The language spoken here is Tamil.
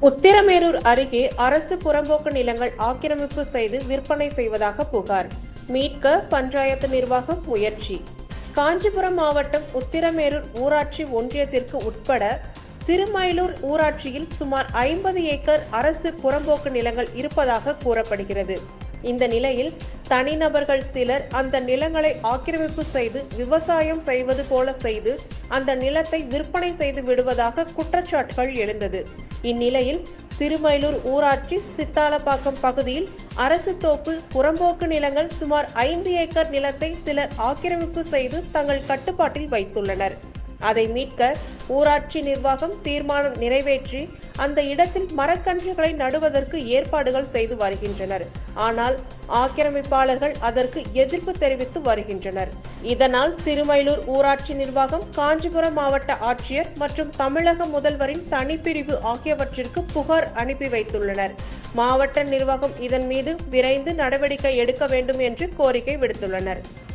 உத்திரமேரூர் அருகே அரசு புறம்போக்கு நிலங்கள் ஆக்கிரமிப்பு செய்து விற்பனை செய்வதாக புகார் மீட்க பஞ்சாயத்து நிர்வாகம் முயற்சி காஞ்சிபுரம் மாவட்டம் உத்திரமேரூர் ஊராட்சி ஒன்றியத்திற்கு உட்பட சிறுமயிலூர் ஊராட்சியில் சுமார் ஐம்பது ஏக்கர் அரசு புறம்போக்கு நிலங்கள் இருப்பதாக கூறப்படுகிறது இந்த நிலையில் தனிநபர்கள் சிலர் அந்த நிலங்களை ஆக்கிரமிப்பு செய்து விவசாயம் செய்வது போல செய்து அந்த நிலத்தை விற்பனை செய்து விடுவதாக குற்றச்சாட்டுகள் எழுந்தது இந்நிலையில் சிறுமயிலூர் ஊராட்சி சித்தாலப்பாக்கம் பகுதியில் அரசு தோப்பு புறம்போக்கு நிலங்கள் சுமார் ஐந்து ஏக்கர் நிலத்தை சிலர் ஆக்கிரமிப்பு செய்து தங்கள் கட்டுப்பாட்டில் வைத்துள்ளனர் அதை மீட்க ஊராட்சி நிர்வாகம் தீர்மானம் நிறைவேற்றி அந்த இடத்தில் மரக்கன்றுகளை நடுவதற்கு ஏற்பாடுகள் செய்து வருகின்றனர் ஆனால் ஆக்கிரமிப்பாளர்கள் அதற்கு எதிர்ப்பு தெரிவித்து வருகின்றனர் இதனால் சிறுமயிலூர் ஊராட்சி நிர்வாகம் காஞ்சிபுரம் மாவட்ட ஆட்சியர் மற்றும் தமிழக முதல்வரின் தனிப்பிரிவு ஆகியவற்றிற்கு புகார் அனுப்பி வைத்துள்ளனர் மாவட்ட நிர்வாகம் இதன் மீது விரைந்து நடவடிக்கை எடுக்க வேண்டும் என்று கோரிக்கை விடுத்துள்ளனர்